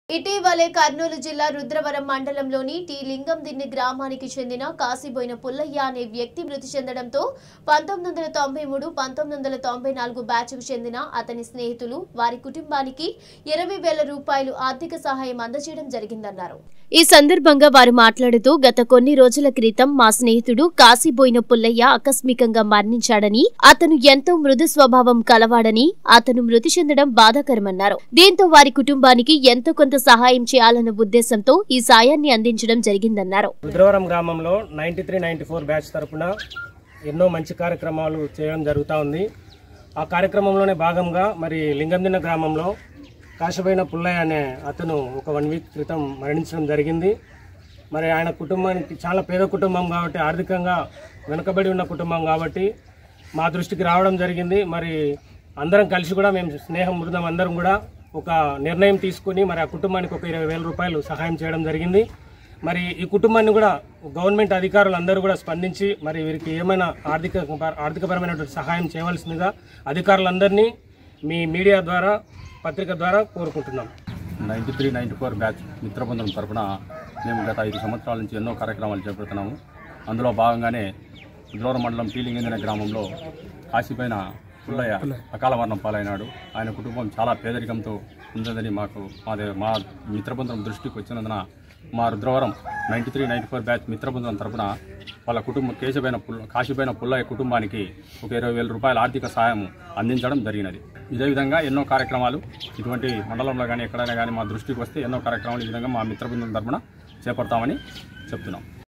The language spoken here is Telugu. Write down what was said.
ఇటీవలే కర్నూలు జిల్లా రుద్రవరం మండలంలోని టి లింగందిన్ని గ్రామానికి చెందిన కాసిబోయిన పుల్లయ్య అనే వ్యక్తి మృతి చెందడంతో పంతొమ్మిది వందల తొంభై మూడు పంతొమ్మిది వందల తొంభై నాలుగు బ్యాచ్కు చెందిన అతని స్నేహితులు వారి కుటుంబానికి ఇరవై వేల రూపాయలు ఆర్థిక సహాయం అందజేయడం జరిగిందన్నారు ఈ సందర్భంగా వారు మాట్లాడుతూ గత కొన్ని రోజుల క్రితం మా స్నేహితుడు కాసిబోయిన పుల్లయ్య ఆకస్మికంగా మరణించాడని అతను ఎంతో మృదు స్వభావం కలవాడని అతను మృతి చెందడం బాధాకరమన్నారు దీంతో వారి కుటుంబానికి ఎంతో కొంత సహాయం చేయాలన్న ఉద్దేశంతో ఈ సాయాన్ని అందించడం జరిగిందన్నారు రుద్రవరం గ్రామంలో ninety three ninety four batch తరపున ఎన్నో మంచి కార్యక్రమాలు చేయడం జరుగుతూ ఉంది ఆ కార్యక్రమంలోనే భాగంగా మరి లింగందిన్న గ్రామంలో కాశబైన పుల్లయ్య అనే అతను ఒక వన్ వీక్ క్రితం మరణించడం జరిగింది మరి ఆయన కుటుంబానికి చాలా పేద కుటుంబం కాబట్టి ఆర్థికంగా వెనుకబడి ఉన్న కుటుంబం కాబట్టి మా దృష్టికి రావడం జరిగింది మరి అందరం కలిసి కూడా మేము స్నేహం బృందం అందరం కూడా ఒక నిర్ణయం తీసుకుని మరి ఆ కుటుంబానికి ఒక ఇరవై వేల రూపాయలు సహాయం చేయడం జరిగింది మరి ఈ కుటుంబాన్ని కూడా గవర్నమెంట్ అధికారులు అందరూ కూడా స్పందించి మరి వీరికి ఏమైనా ఆర్థిక ఆర్థికపరమైనటువంటి సహాయం చేయవలసిందిగా అధికారులందరినీ మీ మీడియా ద్వారా పత్రిక ద్వారా కోరుకుంటున్నాం ninety three ninety four batch మిత్రబృందం తరపున మేము గత ఐదు సంవత్సరాల నుంచి ఎన్నో కార్యక్రమాలు చేపడుతున్నాము అందులో భాగంగానే ఉద్రవర మండలం పీలింగందిన గ్రామంలో కాశీపైన పుల్లయ్య అకాల మరణం పాలైనాడు ఆయన కుటుంబం చాలా పేదరికంతో ఉందని మాకు మాదే మా మిత్రబృందం దృష్టికి వచ్చినందున మా Rudravaram ninety three ninety four batch మిత్రబృందం తరపున వాళ్ళ కుటుంబం కేశపైన పుల్ల కాశీపైన పుల్లయ్య కుటుంబానికి ఒక ఇరవై వేల రూపాయల ఆర్థిక సహాయం అందించడం జరిగినది ఇదే విధంగా ఎన్నో కార్యక్రమాలు ఇటువంటి మండలంలో కానీ ఎక్కడైనా కానీ మా దృష్టికి వస్తే ఎన్నో కార్యక్రమాలు ఈ విధంగా మా మిత్రబృందం తరపున చేపడతామని చెప్తున్నాం